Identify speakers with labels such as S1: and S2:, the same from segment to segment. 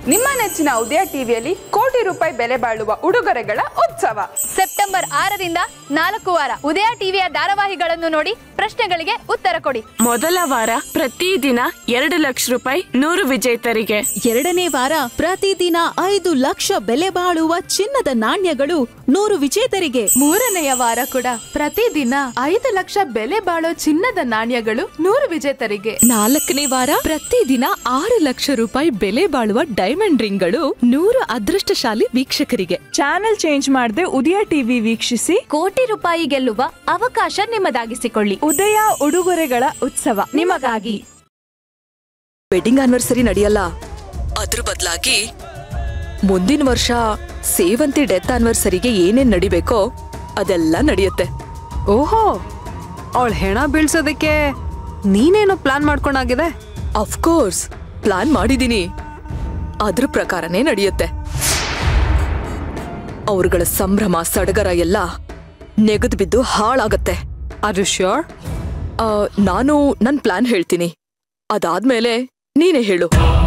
S1: ನಿಮ್ಮ ನೆಚ್ಚಿನ ಉದಯ ಟಿವಿಯಲ್ಲಿ ಕೋಟಿ ರೂಪಾಯಿ ಬೆಲೆ ಬಾಳುವ ಉಡುಗೊರೆಗಳ ಉತ್ಸವ
S2: ಸೆಪ್ಟೆಂಬರ್ ಆರರಿಂದ ನಾಲ್ಕು ವಾರ ಉದಯ ಟಿವಿಯ ಧಾರಾವಾಹಿಗಳನ್ನು ನೋಡಿ ಪ್ರಶ್ನೆಗಳಿಗೆ ಉತ್ತರ ಕೊಡಿ
S3: ಮೊದಲ ವಾರ ಪ್ರತಿದಿನ ಎರಡು ಲಕ್ಷ ರೂಪಾಯಿ ನೂರು ವಿಜೇತರಿಗೆ
S4: ಎರಡನೇ ವಾರ ಪ್ರತಿದಿನ ಐದು ಲಕ್ಷ ಬೆಲೆ ಬಾಳುವ ಚಿನ್ನದ ನಾಣ್ಯಗಳು ನೂರು ವಿಜೇತರಿಗೆ
S5: ಮೂರನೆಯ ವಾರ ಕೂಡ ಪ್ರತಿದಿನ ಐದು ಲಕ್ಷ ಬೆಲೆ ಬಾಳೋ ಚಿನ್ನದ ನಾಣ್ಯಗಳು ನೂರು ವಿಜೇತರಿಗೆ
S4: ನಾಲ್ಕನೇ ವಾರ ಪ್ರತಿದಿನ ಆರು ಲಕ್ಷ ರೂಪಾಯಿ ಬೆಲೆ ಬಾಳುವ ಡೈಮಂಡ್ ರಿಂಗ್ಗಳು ನೂರು ಅದೃಷ್ಟಶಾಲಿ ವೀಕ್ಷಕರಿಗೆ
S6: ಚಾನೆಲ್ ಚೇಂಜ್ ಮಾಡದೆ ಉದಯ ಟಿವಿ ವೀಕ್ಷಿಸಿ
S2: ಕೋಟಿ ರೂಪಾಯಿ ಗೆಲ್ಲುವ ಅವಕಾಶ ನಿಮ್ಮದಾಗಿಸಿಕೊಳ್ಳಿ
S6: ಉದಯ ಉಡುಗೊರೆಗಳ ಉತ್ಸವ ನಿಮಗಾಗಿ
S7: ವೆಡ್ಡಿಂಗ್ ಆನಿವರ್ಸರಿ ನಡೆಯಲ್ಲ ಅದ್ರ ಬದಲಾಗಿ ಮುಂದಿನ ವರ್ಷ ಸೇವಂತಿ ಡೆತ್ ಆನಿವರ್ಸರಿಗೆ ಏನೇನ್ ನಡಿಬೇಕೋ ಅದೆಲ್ಲ ನಡೆಯುತ್ತೆ
S8: ಓಹೋ ಅವಳ ಹೆಣ ಬೀಳ್ಸೋದಕ್ಕೆ ನೀನೇನೋ ಪ್ಲಾನ್ ಮಾಡ್ಕೊಂಡಾಗಿದೆ
S7: ಅಫ್ಕೋರ್ಸ್ ಪ್ಲಾನ್ ಮಾಡಿದೀನಿ ಅದ್ರ ಪ್ರಕಾರನೇ ನಡೆಯುತ್ತೆ ಅವ್ರುಗಳ ಸಂಭ್ರಮ ಸಡಗರ ಎಲ್ಲ ನೆಗೆದು ಬಿದ್ದು ಹಾಳಾಗತ್ತೆ
S8: ಅದು ಶ್ಯೂರ್
S7: ಆ, ನಾನು ನನ್ ಪ್ಲಾನ್ ಹೇಳ್ತೀನಿ ಅದಾದ್ಮೇಲೆ ನೀನೇ ಹೇಳು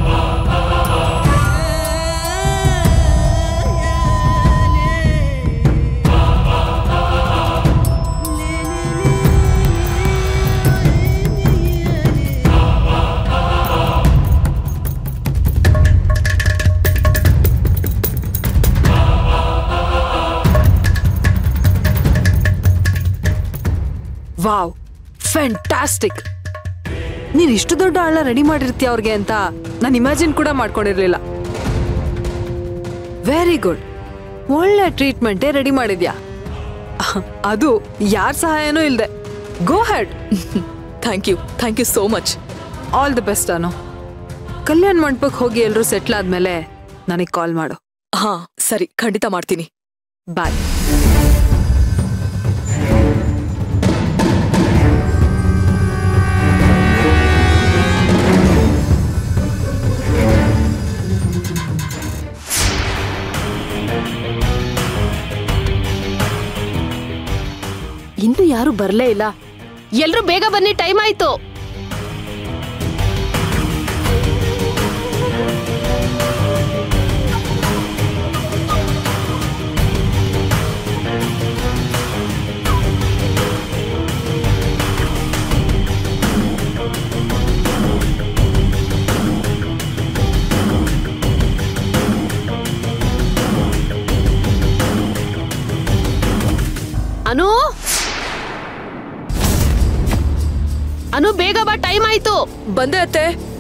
S8: ವಾವ್ ಫ್ಯಾಂಟಾಸ್ಟಿಕ್ ನೀನ್ ಇಷ್ಟು ದೊಡ್ಡ ಆಳ್ನ ರೆಡಿ ಮಾಡಿರ್ತೀಯ ಅವ್ರಿಗೆ ಅಂತ ನಾನು ಇಮ್ಯಾಜಿನ್ ಕೂಡ ಮಾಡ್ಕೊಂಡಿರ್ಲಿಲ್ಲ ವೆರಿ ಗುಡ್ ಒಳ್ಳೆ ಟ್ರೀಟ್ಮೆಂಟೇ ರೆಡಿ ಮಾಡಿದ್ಯಾ ಅದು ಯಾರ ಸಹಾಯನೂ ಇಲ್ದೆ go head
S7: thank you thank you so much
S8: all the best Anu Kalyan ಮಂಟಪಕ್ಕೆ ಹೋಗಿ ಎಲ್ಲರೂ ಸೆಟ್ಲ್ ಆದ್ಮೇಲೆ ನನಗೆ ಕಾಲ್ ಮಾಡು
S7: ಹಾ ಸರಿ ಖಂಡಿತ ಮಾಡ್ತೀನಿ
S8: ಬಾಯ್
S9: ಇನ್ನು ಯಾರು ಬರ್ಲೇ ಇಲ್ಲ ಎಲ್ರು ಬೇಗ ಬನ್ನಿ ಟೈಮ್ ಆಯ್ತು ಅನು ಅನು ಬೇಗ ಬಾ ಟೈಮ್ ಆಯ್ತು
S7: ಬಂದೆ ಅತ್ತೆ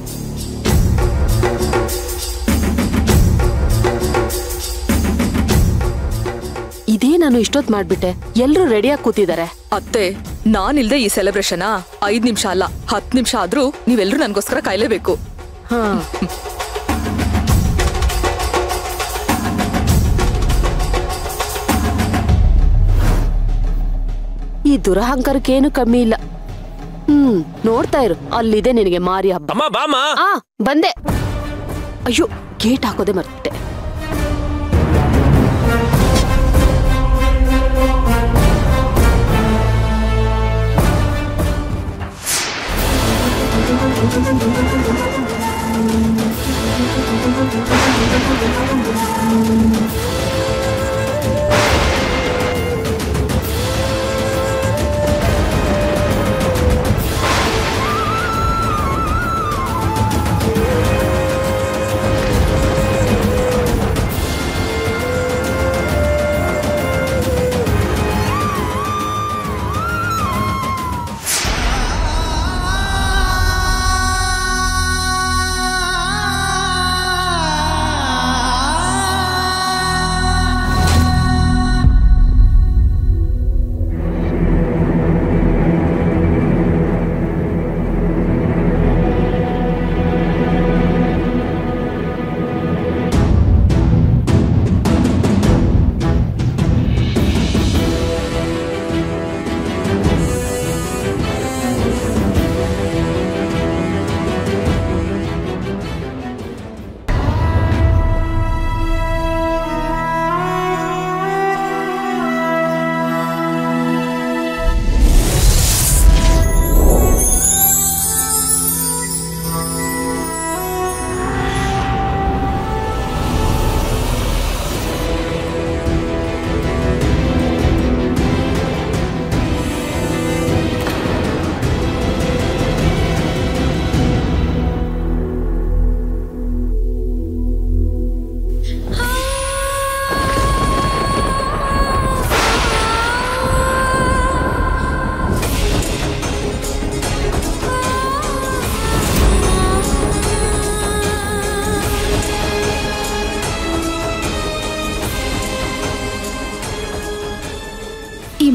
S9: ಇದೇ ನಾನು ಇಷ್ಟೊತ್ ಮಾಡ್ಬಿಟ್ಟೆ ಎಲ್ರು ರೆಡಿಯಾಗಿ ಕೂತಿದ್ದಾರೆ
S7: ಅತ್ತೆ ನಾನಿಲ್ದೆ ಈ ಸೆಲೆಬ್ರೇಷನಾ ಐದ್ ನಿಮಿಷ ಅಲ್ಲ ಹತ್ ನಿಮಿಷ ಆದ್ರೂ ನೀವೆಲ್ರೂ ನನ್ಗೋಸ್ಕರ ಕಾಯ್ಲೇಬೇಕು
S9: ಹಾ ಈ ದುರಹಂಕಾರಕ್ಕೆ ಏನು ಕಮ್ಮಿ ಇಲ್ಲ ಹ್ಮ್ ನೋಡ್ತಾ ಇರು ಅಲ್ಲಿದೆ ನಿನಗೆ ಮಾರಿ ಹಬ್ಬ
S10: ಅಮ್ಮ ಬಾಮ
S9: ಆ ಬಂದೆ ಅಯ್ಯೋ ಗೇಟ್ ಹಾಕೋದೆ ಮರ್ತೆ
S11: ಆ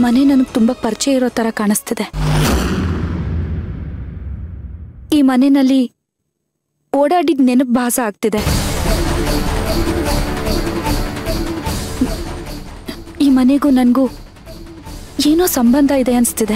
S2: ಮನೆ ನನಗೆ ತುಂಬಾ ಪರಿಚಯ ಇರೋ ತರ ಕಾಣಿಸ್ತಿದೆ ಈ ಮನೆಯಲ್ಲಿ ಓಡಾಡಿದ ನೆನಪು ಭಾಸ ಆಗ್ತಿದೆ ಈ ಮನೆಗೂ ನನಗೂ ಏನೋ ಸಂಬಂಧ ಇದೆ ಅನಿಸ್ತಿದೆ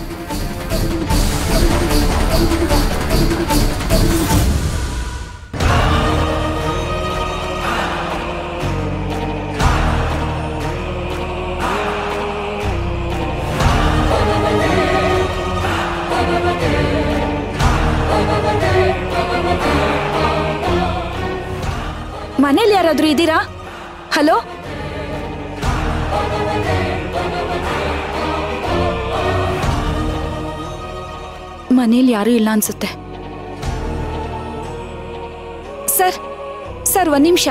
S2: ಮನೇಲಿ ಯಾರಾದ್ರೂ ಇದ್ದೀರಾ ಹಲೋ ಮನೇಲಿ ಯಾರೂ ಇಲ್ಲ ಅನ್ಸುತ್ತೆ ಸರ್ ಸರ್ ಒಂದ್ ನಿಮಿಷ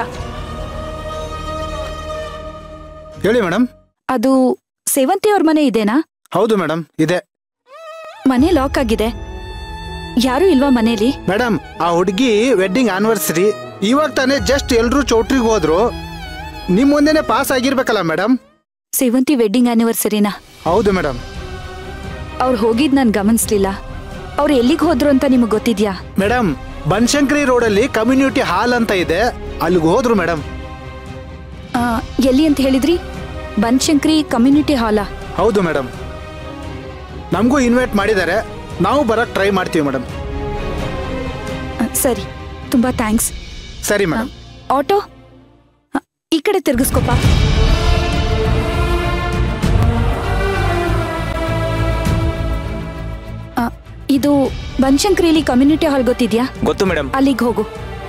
S10: ಹೇಳಿ ಮೇಡಮ್
S2: ಅದು ಸೇವಂತಿ ಅವ್ರ ಮನೆ ಇದೆನಾ
S10: ಹೌದು ಮೇಡಮ್ ಇದೆ
S2: ಮನೆ ಲಾಕ್ ಆಗಿದೆ ಯಾರೂ ಇಲ್ವಾ ಮನೇಲಿ
S10: ಮೇಡಮ್ ಆ ಹುಡುಗಿ ವೆಡ್ಡಿಂಗ್ ಆನಿವರ್ಸರಿ ಇವಾಗ ತಾನೇ ಜಸ್ಟ್ ಎಲ್ರೂ ಚೌಟ್ರಿಗೆ ಹೋದ್ರು ನಿಮ್ ಮುಂದೆನೆ ಪಾಸ್ ಆಗಿರ್ಬೇಕಲ್ಲ ಮೇಡಮ್
S2: ಸೇವಂತಿ ವೆಡ್ಡಿಂಗ್ ಆನಿವರ್ಸರಿನಾ
S10: ಹೌದು ಮೇಡಮ್
S2: ಅವ್ರು ಹೋಗಿದ್ ನಾನು ಗಮನಿಸ್ಲಿಲ್ಲ ಅವ್ರು ಎಲ್ಲಿಗೆ ಹೋದ್ರು ಅಂತ ನಿಮಗೆ ಗೊತ್ತಿದ್ಯಾ
S10: ಮೇಡಮ್ ಬನಶಂಕರಿ ರೋಡಲ್ಲಿ ಕಮ್ಯುನಿಟಿ ಹಾಲ್ ಅಂತ ಇದೆ ಅಲ್ಲಿಗೆ ಹೋದ್ರು ಮೇಡಮ್
S2: ಆ, ಎಲ್ಲಿ ಅಂತ ಹೇಳಿದ್ರಿ ಬನಶಂಕರಿ ಕಮ್ಯುನಿಟಿ ಹಾಲಾ
S10: ಹೌದು ಮೇಡಮ್ ನಮಗೂ ಇನ್ವೈಟ್ ಮಾಡಿದ್ದಾರೆ ನಾವು ಬರಕ್ ಟ್ರೈ ಮಾಡ್ತೀವಿ ಮೇಡಮ್
S2: ಆ, ಸರಿ ತುಂಬಾ ಥ್ಯಾಂಕ್ಸ್
S10: ಸರಿ ಮೇಡಮ್
S2: ಆಟೋ ಆ, ಈ ಕಡೆ ತಿರ್ಗಿಸ್ಕೊಪ್ಪ ಆ, ಇದು ಬನಶಂಕರಿಲಿ ಕಮ್ಯುನಿಟಿ ಹಾಲ್ ಗೊತ್ತಿದ್ಯಾ
S11: ಗೊತ್ತು ಮೇಡಮ್
S2: ಅಲ್ಲಿಗೆ ಹೋಗು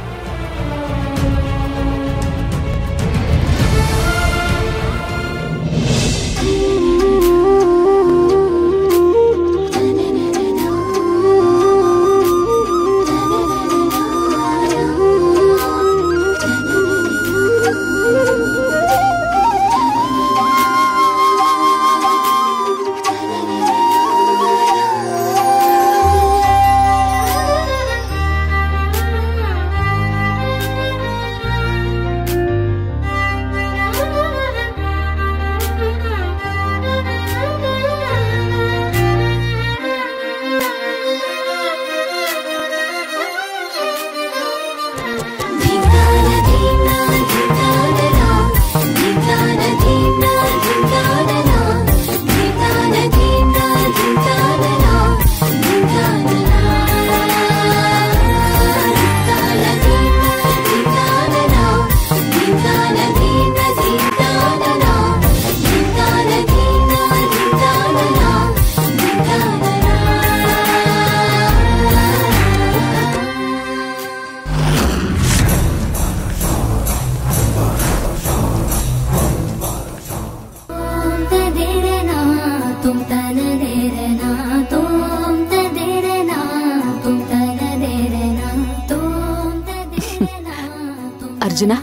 S9: ಅರ್ಜುನ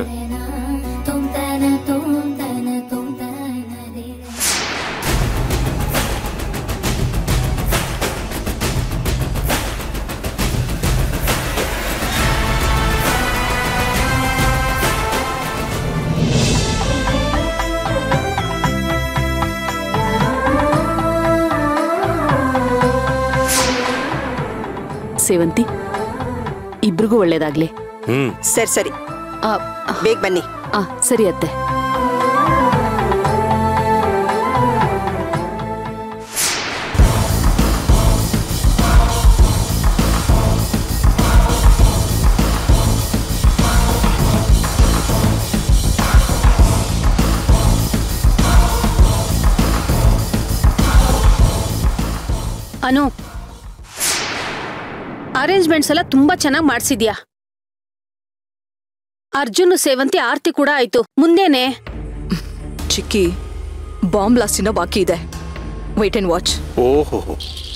S9: ಸೇವಂತಿ ಇಬ್ರಿಗೂ ಒಳ್ಳೇದಾಗ್ಲಿ
S11: ಹ್ಮ್
S12: ಸರಿ ಸರಿ ಬೇಗ ಬನ್ನಿ
S9: ಆ ಸರಿ ಅತ್ತೆ
S13: ಅನು ಅರೇಂಜ್ಮೆಂಟ್ಸ್ ಎಲ್ಲ ತುಂಬಾ ಚೆನ್ನಾಗಿ ಮಾಡ್ಸಿದ್ಯಾ ಅರ್ಜುನ್ ಸೇವಂತಿ ಆರ್ತಿ ಕೂಡ ಆಯ್ತು ಮುಂದೇನೆ
S7: ಚಿಕ್ಕಿ ಬಾಂಬ್ ಬ್ಲಾಸ್ಟಿನ ಬಾಕಿ ಇದೆ ವೈಟ್ ಅಂಡ್ ವಾಚ್
S11: ಓಹೋ